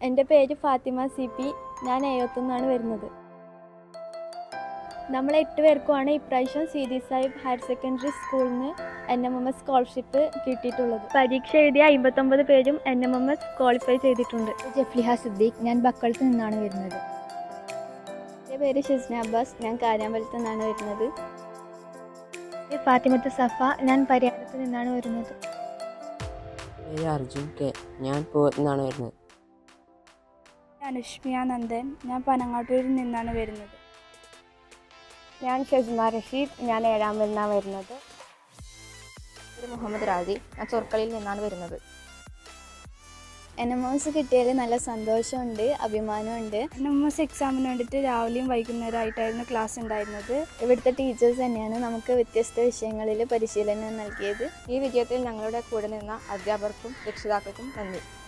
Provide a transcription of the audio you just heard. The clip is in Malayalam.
എൻ്റെ പേര് ഫാത്തിമ സി പി ഞാൻ എഴുപത്തൊന്നാണ് വരുന്നത് നമ്മൾ എട്ട് പേർക്കുമാണ് ഇപ്രാവശ്യം C D Sahib higher secondary സ്കൂളിൽ നിന്ന് N M M S scholarship കിട്ടിയിട്ടുള്ളത് പരീക്ഷ എഴുതിയ അമ്പത്തൊമ്പത് പേരും N M M S qualify ചെയ്തിട്ടുണ്ട് ജഫ്ലിഹ സിദ്ദീഖ് ഞാൻ ബക്കളത്ത് നിന്നാണ് വരുന്നത് എൻ്റെ പേര് ഷിസ്ന അബ്ബാസ് ഞാൻ കാരാമ്പലത്ത് നിന്നാണ് വരുന്നത് ഫാത്തിമത്ത് സഫ ഞാൻ പരിയാരത്ത് നിന്നാണ് വരുന്നത് പേര് അർജുൻ കെ ഞാൻ പോത്ത് നിന്നാണ് വരുന്നത് അനുഷ്മിയ നന്ദൻ ഞാൻ പനങ്ങാട്ടൂരിൽ നിന്നാണ് വരുന്നത് ഞാൻ ഷെസ്മ റഷീദ് ഞാൻ ഏഴാം നിന്നാണ് വരുന്നത് മുഹമ്മദ് റാജി ഞാൻ ചൊർക്കളിയിൽ നിന്നാണ് വരുന്നത് എൻ എം എം എസ് കിട്ടിയതിൽ നല്ല സന്തോഷമുണ്ട് അഭിമാനമുണ്ട് എൻ എം എസ് എക്സാമിന് വേണ്ടിയിട്ട് രാവിലെയും വൈകുന്നേരമായിട്ടായിരുന്നു ക്ലാസ് ഉണ്ടായിരുന്നത് ഇവിടുത്തെ ടീച്ചേഴ്സ് തന്നെയാണ് നമുക്ക് വ്യത്യസ്ത വിഷയങ്ങളിൽ പരിശീലനം നൽകിയത് ഈ വിജയത്തിൽ ഞങ്ങളുടെ കൂടെ നിന്ന അധ്യാപകർക്കും രക്ഷിതാക്കൾക്കും നന്ദി